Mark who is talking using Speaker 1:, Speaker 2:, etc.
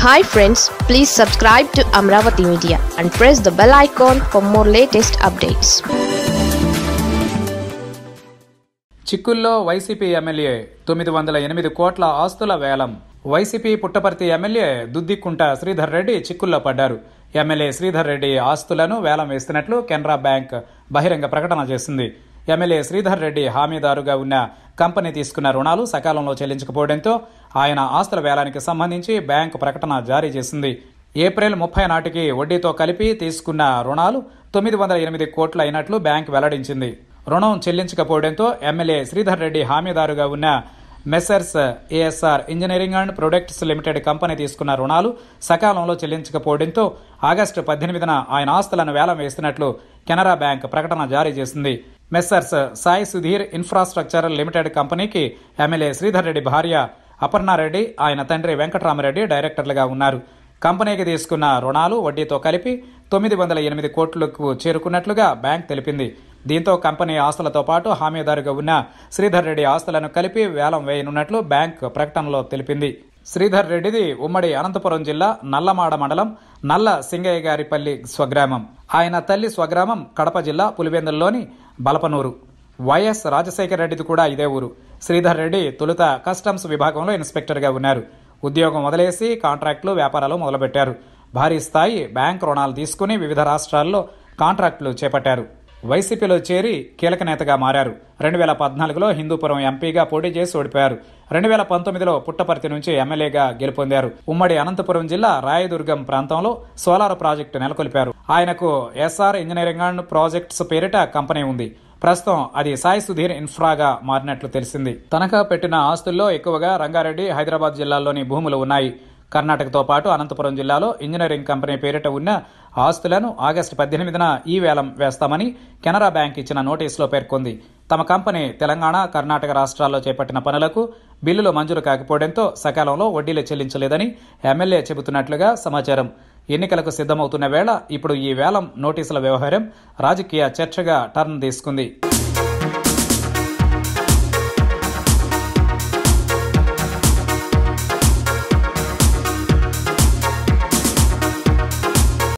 Speaker 1: hi friends please subscribe to Amaravati media and press the bell icon for more latest updates
Speaker 2: చిక్కుల్లో YCP MLA తొమ్మిది వందల ఎనిమిది కోట్ల ఆస్తుల వేలం వైసీపీ పుట్టపర్తి ఎమ్మెల్యే దుద్దికుంట శ్రీధర్ రెడ్డి చిక్కుల్లో పడ్డారు ఎమ్మెల్యే శ్రీధర్ రెడ్డి ఆస్తులను వేలం వేస్తున్నట్లు కెనరా బ్యాంక్ బహిరంగ ప్రకటన చేసింది ఎమ్మెల్యే శ్రీధర్ రెడ్డి హామీదారుగా ఉన్న కంపెనీ తీసుకున్న రుణాలు సకాలంలో చెల్లించకపోవడంతో ఆయన ఆస్తుల వేలానికి సంబంధించి బ్యాంకు ప్రకటన జారీ చేసింది ఏప్రిల్ ముప్పై నాటికి వడ్డీతో కలిపి తీసుకున్న రుణాలు తొమ్మిది వందల ఎనిమిది కోట్లు అయినట్లు బ్యాంక్ వెల్లడించింది రుణం చెల్లించకపోవడంతో ఎమ్మెల్యే శ్రీధర్ రెడ్డి హామీదారుగా ఉన్న messrs ASR engineering and products limited company తీసుకున్న రుణాలు సకాలంలో చెల్లించకపోవడంతో ఆగస్టు పద్దెనిమిదిన ఆయన ఆస్తులను వేలం వేస్తున్నట్లు కెనరా బ్యాంక్ ప్రకటన జారీ చేసింది Messrs Sai Sudheer infrastructure limited కంపెనీకి ఎమ్మెల్యే శ్రీధర్ రెడ్డి భార్య అపర్ణారెడ్డి ఆయన తండ్రి వెంకటరామరెడ్డి డైరెక్టర్లుగా ఉన్నారు కంపెనీకి తీసుకున్న రుణాలు వడ్డీతో కలిపి తొమ్మిది వందల ఎనిమిది కోట్లకు చేరుకున్నట్లుగా బ్యాంక్ తెలిపింది దీంతో కంపెనీ ఆస్తులతో పాటు హామీదారుగా ఉన్న శ్రీధర్ రెడ్డి ఆస్తులను కలిపి వేలం వేయనున్నట్లు బ్యాంక్ ప్రకటనలో తెలిపింది శ్రీధర్ రెడ్డిది ఉమ్మడి అనంతపురం జిల్లా నల్లమాడ మండలం నల్ల సింగయ్య గారిపల్లి స్వగ్రామం ఆయన తల్లి స్వగ్రామం కడప జిల్లా పులివెందుల్లోని బలపనూరు వైఎస్ రాజశేఖర రెడ్డిది కూడా ఇదే ఊరు శ్రీధర్ రెడ్డి తొలుత కస్టమ్స్ విభాగంలో ఇన్స్పెక్టర్గా ఉన్నారు ఉద్యోగం వదిలేసి కాంట్రాక్టులు వ్యాపారాలు మొదలుపెట్టారు భారీ స్థాయి బ్యాంక్ రుణాలు తీసుకుని వివిధ రాష్ట్రాల్లో కాంట్రాక్టులు చేపట్టారు వైసీపీలో చేరి కీలక నేతగా మారారు రెండు వేల పద్నాలుగులో హిందూపురం ఎంపీగా పోటీ చేసి ఓడిపోయారు రెండు వేల పంతొమ్మిదిలో పుట్టపర్తి నుంచి ఎమ్మెల్యేగా గెలుపొందారు ఉమ్మడి అనంతపురం జిల్లా రాయదుర్గం ప్రాంతంలో సోలార్ ప్రాజెక్టు నెలకొల్పారు ఆయనకు ఎస్ఆర్ ఇంజనీరింగ్ అండ్ ప్రాజెక్ట్స్ పేరిట కంపెనీ ఉంది ప్రస్తుతం అది సాయి సుధీర్ ఇన్ఫ్రాగా మారినట్లు తెలిసింది తనఖా పెట్టిన ఆస్తుల్లో ఎక్కువగా రంగారెడ్డి హైదరాబాద్ జిల్లాల్లోని భూములు ఉన్నాయి కర్ణాటకతో పాటు అనంతపురం జిల్లాలో ఇంజనీరింగ్ కంపెనీ పేరిట ఉన్న ఆస్తులను ఆగస్టు పద్దెనిమిదిన ఈ వేలం వేస్తామని కెనరా బ్యాంక్ ఇచ్చిన నోటీసులో పేర్కొంది తమ కంపెనీ తెలంగాణ కర్ణాటక రాష్ట్రాల్లో చేపట్టిన పనులకు బిల్లులు మంజూరు కాకపోవడంతో సకాలంలో వడ్డీలు చెల్లించలేదని ఎమ్మెల్యే చెబుతున్నట్లుగా సమాచారం ఎన్నికలకు సిద్ధమవుతున్న వేళ ఇప్పుడు ఈ వేలం నోటీసుల వ్యవహారం రాజకీయ చర్చగా టర్న్ తీసుకుంది